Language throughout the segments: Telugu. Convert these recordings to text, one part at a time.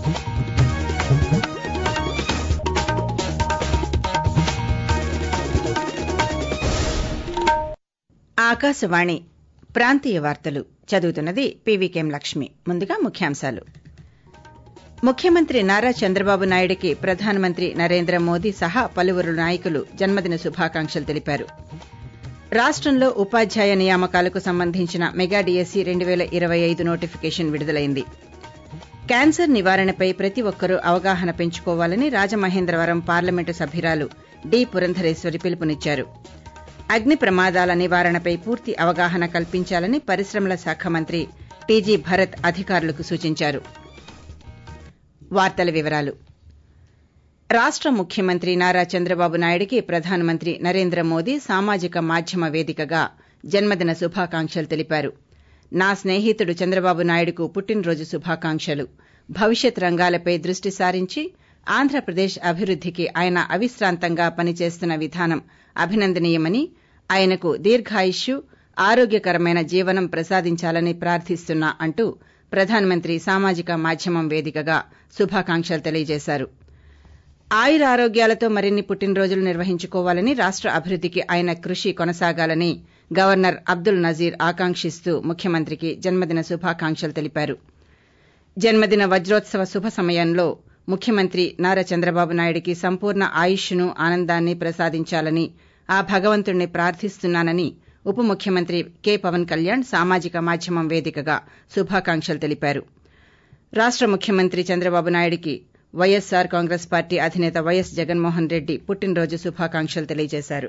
ఆకాశవాణి ప్రాంతీయ వార్తలు చదువుతున్నది పీవీకేం లక్ష్మి ముందుగా ముఖ్యాంశాలు ముఖ్యమంత్రి నారా చంద్రబాబు నాయుడికి ప్రధానమంత్రి నరేంద్ర మోదీ సహా పలువురు నాయకులు జన్మదిన శుభాకాంక్షలు తెలిపారు రాష్టంలో ఉపాధ్యాయ నియామకాలకు సంబంధించిన మెగా డిఎస్సీ రెండు పేల ఇరవై ఐదు నోటిఫికేషన్ విడుదలైంది క్యాన్సర్ నివారణపై ప్రతి ఒక్కరూ అవగాహన పెంచుకోవాలని రాజమహేంద్రవరం పార్లమెంటు సభ్యురాలు డి పురంధరేశ్వరి పిలుపునిచ్చారు అగ్ని ప్రమాదాల నివారణపై పూర్తి అవగాహన కల్పించాలని పరిశ్రమల శాఖ మంత్రి టీజీ భరత్ అధికారులకు సూచించారు వార్తల వివరాలు రాష్ట ముఖ్యమంత్రి నారా చంద్రబాబు నాయుడికి ప్రధానమంత్రి నరేంద్ర మోదీ సామాజిక మాధ్యమ వేదికగా జన్మదిన శుభాకాంక్షలు తెలిపారు నా స్నేహితుడు చంద్రబాబు నాయుడుకు పుట్టినరోజు శుభాకాంక్షలు భవిష్యత్ రంగాలపై దృష్టి సారించి ఆంధ్రప్రదేశ్ అభివృద్దికి ఆయన అవిశ్రాంతంగా పనిచేస్తున్న విధానం అభినందనీయమని ఆయనకు దీర్ఘాయుష్యు ఆరోగ్యకరమైన జీవనం ప్రసాదించాలని ప్రార్థిస్తున్నా అంటూ ప్రధానమంత్రి సామాజిక మాధ్యమం వేదికగా శుభాకాంక్షలు తెలియజేశారు ఆయురారోగ్యాలతో మరిన్ని పుట్టినరోజులు నిర్వహించుకోవాలని రాష్ట అభివృద్దికి ఆయన కృషి కొనసాగాలని గవర్నర్ అబ్దుల్ నజీర్ ఆకాంక్షిస్తూ ముఖ్యమంత్రికి జన్మదిన శుభాకాంక్షలు తెలిపారు జన్మదిన వజ్రోత్సవ శుభ సమయంలో ముఖ్యమంత్రి నారా చంద్రబాబు నాయుడికి సంపూర్ణ ఆయుష్ను ఆనందాన్ని ప్రసాదించాలని ఆ భగవంతుణ్ణి ప్రార్థిస్తున్నానని ఉప ముఖ్యమంత్రి కె పవన్ కళ్యాణ్ సామాజిక మాధ్యమం వేదికగా శుభాకాంక్షలు తెలిపారు రాష్ట ముఖ్యమంత్రి చంద్రబాబు నాయుడికి వైఎస్సార్ కాంగ్రెస్ పార్టీ అధినేత వైఎస్ జగన్మోహన్ రెడ్డి పుట్టినరోజు శుభాకాంక్షలు తెలియజేశారు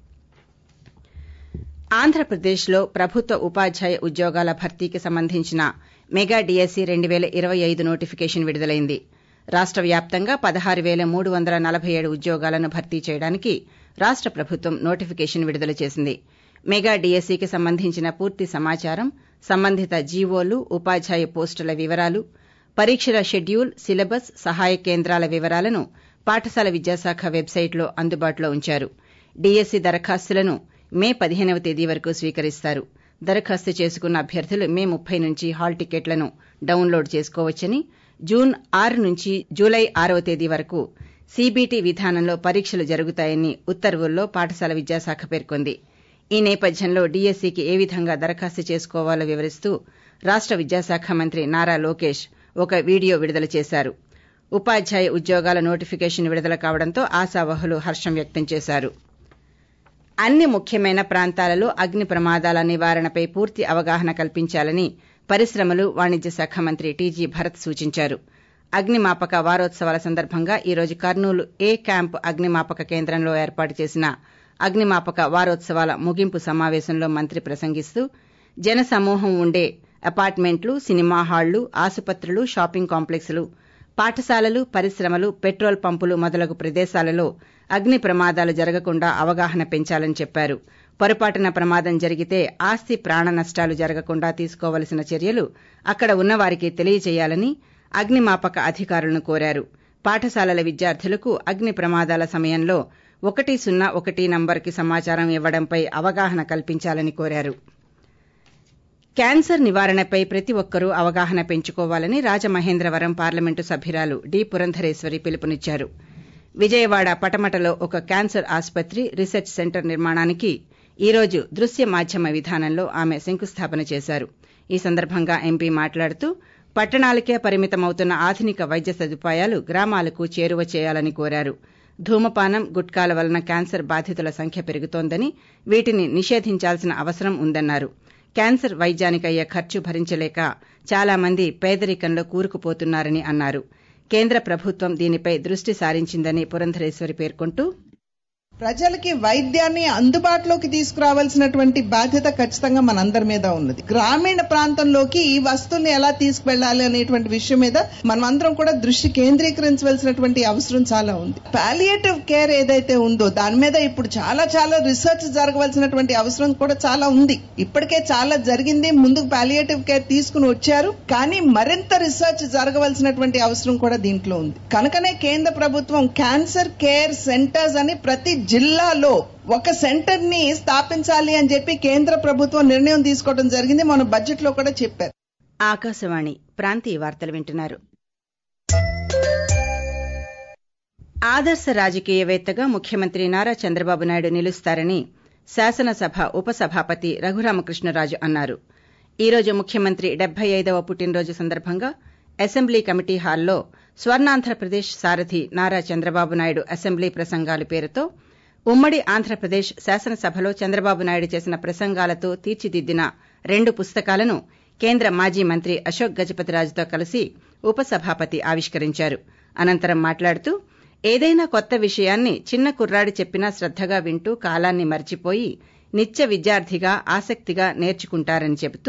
ఆంధ్రప్రదేశ్లో ప్రభుత్వ ఉపాధ్యాయ ఉద్యోగాల భర్తీకి సంబంధించిన మెగా డిఎస్సీ రెండు పేల ఇరవై ఐదు నోటిఫికేషన్ విడుదలైంది రాష్ట వ్యాప్తంగా పదహారు పేల మూడు వందల నలభై ఏడు ఉద్యోగాలను భర్తీ చేయడానికి రాష్ట ప్రభుత్వం నోటిఫికేషన్ విడుదల చేసింది మెగా డిఎస్సీకి సంబంధించిన పూర్తి సమాచారం సంబంధిత జీవోలు ఉపాధ్యాయ పోస్టుల వివరాలు పరీక్షల షెడ్యూల్ సిలబస్ సహాయ కేంద్రాల వివరాలను పాఠశాల విద్యాశాఖ వెబ్సైట్లో అందుబాటులో ఉంచారు డిఎస్సీ దరఖాస్తులను మే పదిహేనవ తేదీ వరకు స్వీకరిస్తారు దరఖాస్తు చేసుకున్న అభ్యర్థులు మే ముప్పై నుంచి హాల్ టికెట్లను డౌన్లోడ్ చేసుకోవచ్చని జూన్ ఆరు నుంచి జూలై ఆరవ తేదీ వరకు సీబీటీ విధానంలో పరీక్షలు జరుగుతాయని ఉత్తర్వుల్లో పాఠశాల విద్యాశాఖ పేర్కొంది ఈ నేపథ్యంలో డీఎస్సీకి ఏ విధంగా దరఖాస్తు చేసుకోవాలో వివరిస్తూ రాష్ట విద్యాశాఖ మంత్రి నారా లోకేష్ ఒక వీడియో విడుదల చేశారు ఉపాధ్యాయ ఉద్యోగాల నోటిఫికేషన్ విడుదల కావడంతో ఆశావహులు హర్షం వ్యక్తం చేశారు అన్ని ముఖ్యమైన ప్రాంతాలలో అగ్ని ప్రమాదాల నివారణపై పూర్తి అవగాహన కల్పించాలని పరిశ్రమలు వాణిజ్య శాఖ మంత్రి టీజీ భరత్ సూచించారు అగ్నిమాపక వారోత్సవాల సందర్భంగా ఈ రోజు కర్నూలు ఏ క్యాంప్ అగ్నిమాపక కేంద్రంలో ఏర్పాటు చేసిన అగ్నిమాపక వారోత్సవాల ముగింపు సమావేశంలో మంత్రి ప్రసంగిస్తూ జనసమూహం ఉండే అపార్ట్మెంట్లు సినిమా హాళ్లు ఆసుపత్రులు షాపింగ్ కాంప్లెక్స్లు పాఠశాలలు పరిశ్రమలు పెట్రోల్ పంపులు మొదలగు ప్రదేశాలలో అగ్ని ప్రమాదాలు జరగకుండా అవగాహన పెంచాలని చెప్పారు పొరపాటున ప్రమాదం జరిగితే ఆస్తి ప్రాణ నష్టాలు జరగకుండా తీసుకోవలసిన చర్యలు అక్కడ ఉన్నవారికి తెలియజేయాలని అగ్నిమాపక అధికారులను కోరారు పాఠశాలల విద్యార్థులకు అగ్ని ప్రమాదాల సమయంలో ఒకటి సున్నా ఒకటి నంబర్కి సమాచారం ఇవ్వడంపై అవగాహన కల్పించాలని కోరారు క్యాన్సర్ నివారణపై ప్రతి ఒక్కరూ అవగాహన పెంచుకోవాలని రాజమహేంద్రవరం పార్లమెంటు సభ్యురాలు డి పురంధరేశ్వరి పిలుపునిచ్చారు విజయవాడ పటమటలో ఒక క్యాన్సర్ ఆసుపత్రి రీసెర్చ్ సెంటర్ నిర్మాణానికి ఈ రోజు దృశ్య మాధ్యమ విధానంలో ఆమె శంకుస్థాపన చేశారు ఈ సందర్భంగా ఎంపీ మాట్లాడుతూ పట్టణాలకే పరిమితమవుతున్న ఆధునిక వైద్య సదుపాయాలు గ్రామాలకు చేరువ చేయాలని కోరారు ధూమపానం గుట్కాల వలన క్యాన్సర్ బాధితుల సంఖ్య పెరుగుతోందని వీటిని నిషేధించాల్సిన అవసరం ఉందన్నారు క్యాన్సర్ వైద్యానికి అయ్యే ఖర్చు భరించలేక చాలా మంది పేదరికంలో కూరుకుపోతున్నారని అన్నారు కేంద్ర ప్రభుత్వం దీనిపై దృష్టి సారించిందని పురంధరేశ్వరి పేర్కొంటూ ప్రజలకి వైద్యాన్ని అందుబాటులోకి తీసుకురావాల్సినటువంటి బాధ్యత ఖచ్చితంగా మనందరి మీద ఉన్నది గ్రామీణ ప్రాంతంలోకి ఈ వస్తువుల్ని ఎలా తీసుకువెళ్లాలి అనేటువంటి విషయం మీద మనం అందరం కూడా దృష్టి కేంద్రీకరించవలసినటువంటి అవసరం చాలా ఉంది పాలియేటివ్ కేర్ ఏదైతే ఉందో దాని మీద ఇప్పుడు చాలా చాలా రీసెర్చ్ జరగవలసినటువంటి అవసరం కూడా చాలా ఉంది ఇప్పటికే చాలా జరిగింది ముందుకు పాలియేటివ్ కేర్ తీసుకుని వచ్చారు కానీ మరింత రీసెర్చ్ జరగవలసినటువంటి అవసరం కూడా దీంట్లో ఉంది కనుకనే కేంద్ర ప్రభుత్వం క్యాన్సర్ కేర్ సెంటర్స్ అని ప్రతి జిల్లాలో ఒక సెంటర్ ని స్థాపించాలి అని చెప్పి కేంద్ర ప్రభుత్వం నిర్ణయం తీసుకోవడం జరిగింది మన బడ్జెట్ లో కూడా చెప్పారు ఆకాశవాణి ప్రాంతీయ వార్తలు వింటున్నారు ఆదర్శ రాజకీయవేత్తగా ముఖ్యమంత్రి నారా చంద్రబాబు నాయుడు నిలుస్తారని శాసనసభ ఉపసభాపతి రఘురామకృష్ణరాజు అన్నారు ఈ రోజు ముఖ్యమంత్రి డెబ్బై ఐదవ పుట్టినరోజు సందర్భంగా అసెంబ్లీ కమిటీ హాల్లో స్వర్ణాంధ్రప్రదేశ్ సారథి నారా చంద్రబాబు నాయుడు అసెంబ్లీ ప్రసంగాలు పేరుతో ఉమ్మడి ఆంధ్రప్రదేశ్ శాసనసభలో చంద్రబాబు నాయుడు చేసిన ప్రసంగాలతో తీర్చిదిద్దిన రెండు పుస్తకాలను కేంద్ర మాజీ మంత్రి అశోక్ గజపతిరాజుతో కలిసి ఉపసభాపతి ఆవిష్కరించారు అనంతరం మాట్లాడుతూ ఏదైనా కొత్త విషయాన్ని చిన్న కుర్రాడి చెప్పినా శ్రద్దగా వింటూ కాలాన్ని మర్చిపోయి నిత్య విద్యార్థిగా ఆసక్తిగా నేర్చుకుంటారని చెబుతూ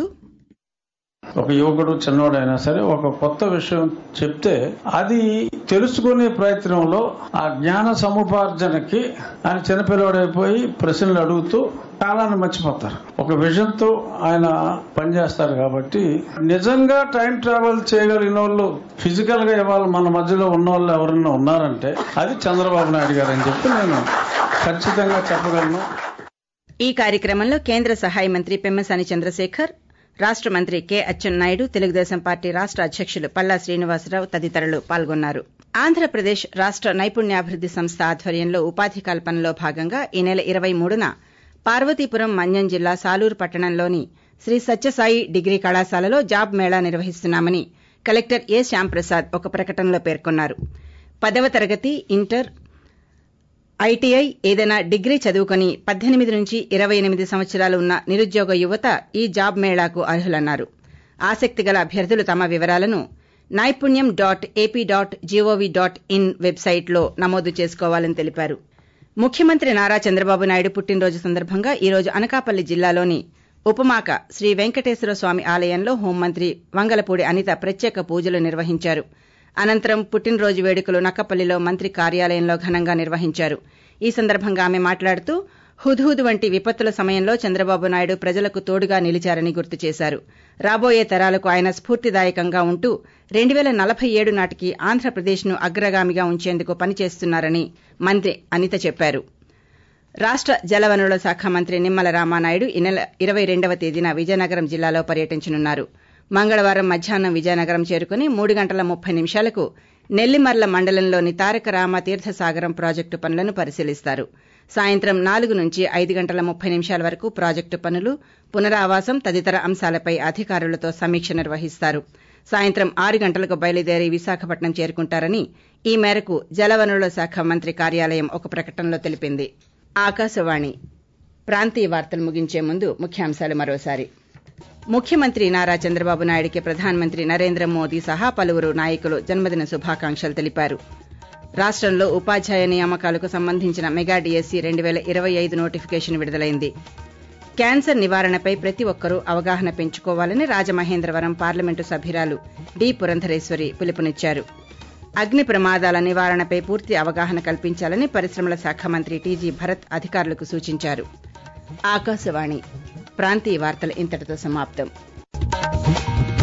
ఒక యువకుడు చిన్నవాడైనా సరే ఒక కొత్త విషయం చెప్తే అది తెలుసుకునే ప్రయత్నంలో ఆ జ్ఞాన సముపార్జనకి ఆయన చిన్నపిల్లవాడైపోయి ప్రశ్నలు అడుగుతూ కాలాన్ని మర్చిపోతారు ఒక విజన్తో ఆయన పనిచేస్తారు కాబట్టి నిజంగా టైం ట్రావెల్ చేయగలిగిన వాళ్ళు ఫిజికల్ గా ఇవాళ మన మధ్యలో ఉన్న వాళ్ళు ఎవరన్నా ఉన్నారంటే అది చంద్రబాబు నాయుడు గారు అని చెప్పి నేను ఖచ్చితంగా చెప్పగలను ఈ కార్యక్రమంలో కేంద్ర సహాయ మంత్రి పెమ్మసాని చంద్రశేఖర్ రాష్ట మంత్రి కె అచ్చెన్నాయుడు తెలుగుదేశం పార్టీ రాష్ట అధ్యకులు పల్లా శ్రీనివాసరావు తదితరులు పాల్గొన్నారు ఆంధ్రప్రదేశ్ రాష్ట నైపుణ్యాభివృద్ది సంస్థ ఆధ్వర్యంలో ఉపాధి కల్పనలో భాగంగా ఈ నెల ఇరవై మూడున పార్వతీపురం మన్యం జిల్లా సాలూరు పట్టణంలోని శ్రీ సత్యసాయి డిగ్రీ కళాశాలలో జాబ్ మేళా నిర్వహిస్తున్నామని కలెక్టర్ ఏ శ్యాంప్రసాద్ ఒక ప్రకటనలో పేర్కొన్నారు పదవ తరగతి ఇంటర్ ఐటీఐ ఏదైనా డిగ్రీ చదువుకొని పద్దెనిమిది నుంచి ఇరవై ఎనిమిది సంవత్సరాలు ఉన్న నిరుద్యోగ యువత ఈ జాబ్ మేళాకు అర్హులన్నారు ఆసక్తి గల అభ్యర్థులు తమ వివరాలను Naipunyam dot AP dot gov dot in వెబ్సైట్లో నమోదు చేసుకోవాలని తెలిపారు ముఖ్యమంత్రి నారా చంద్రబాబు నాయుడు పుట్టినరోజు సందర్భంగా ఈ రోజు అనకాపల్లి జిల్లాలోని ఉపమాక శ్రీ వెంకటేశ్వర స్వామి ఆలయంలో హోంమంత్రి వంగలపూడి అనిత ప్రత్యేక పూజలు నిర్వహించారు అనంతరం పుట్టినరోజు వేడుకలు నక్కపల్లిలో మంత్రి కార్యాలయంలో ఘనంగా నిర్వహించారు ఈ సందర్భంగా ఆమె మాట్లాడుతూ హుద్హుద్ వంటి విపత్తుల సమయంలో చంద్రబాబు నాయుడు ప్రజలకు తోడుగా నిలిచారని గుర్తు చేశారు రాబోయే తరాలకు ఆయన స్ఫూర్తిదాయకంగా ఉంటూ రెండు వేల నలభై ఏడు నాటికి ఆంధ్రప్రదేశ్ను అగ్రగామిగా ఉంచేందుకు పనిచేస్తున్నారని మంత్రి అనిత చెప్పారు రాష్ట జలవనరుల శాఖ మంత్రి నిమ్మల రామానాయుడు ఈ నెల ఇరవై రెండవ తేదీన విజయనగరం జిల్లాలో పర్యటించనున్నారు మంగళవారం మధ్యాహ్నం విజయనగరం చేరుకుని మూడు గంటల ముప్పై నిమిషాలకు నెల్లిమర్ల మండలంలోని తారక రామ తీర్థసాగరం ప్రాజెక్టు పనులను పరిశీలిస్తారు సాయంత్రం నాలుగు నుంచి ఐదు గంటల ముప్పై నిమిషాల వరకు ప్రాజెక్టు పనులు పునరావాసం తదితర అంశాలపై అధికారులతో సమీక్ష నిర్వహిస్తారు సాయంత్రం ఆరు గంటలకు బయలుదేరి విశాఖపట్నం చేరుకుంటారని ఈ మేరకు జలవనరుల శాఖ మంత్రి కార్యాలయం ఒక ప్రకటనలో తెలిపింది ఆకాశవాణి ప్రాంతీయ వార్తలు ముగించే ముందు ముఖ్యాంశాలు మరోసారి ముఖ్యమంత్రి నారా చంద్రబాబు నాయుడికి ప్రధానమంత్రి నరేంద్ర మోదీ సహా పలువురు నాయకులు జన్మదిన శుభాకాంక్షలు తెలిపారు రాష్టంలో ఉపాధ్యాయ నియామకాలకు సంబంధించిన మెగా డిఎస్సీ రెండు వేల ఇరవై ఐదు నోటిఫికేషన్ విడుదలైంది క్యాన్సర్ నివారణపై ప్రతి ఒక్కరూ అవగాహన పెంచుకోవాలని రాజమహేంద్రవరం పార్లమెంటు సభ్యురాలు డి పురంధరేశ్వరి పిలుపునిచ్చారు అగ్ని ప్రమాదాల నివారణపై పూర్తి అవగాహన కల్పించాలని పరిశ్రమల శాఖ మంత్రి టీజీ భరత్ అధికారులకు సూచించారు ఆకాశవాణి ప్రాంతీయ వార్తలు ఇంతటితో సమాప్తం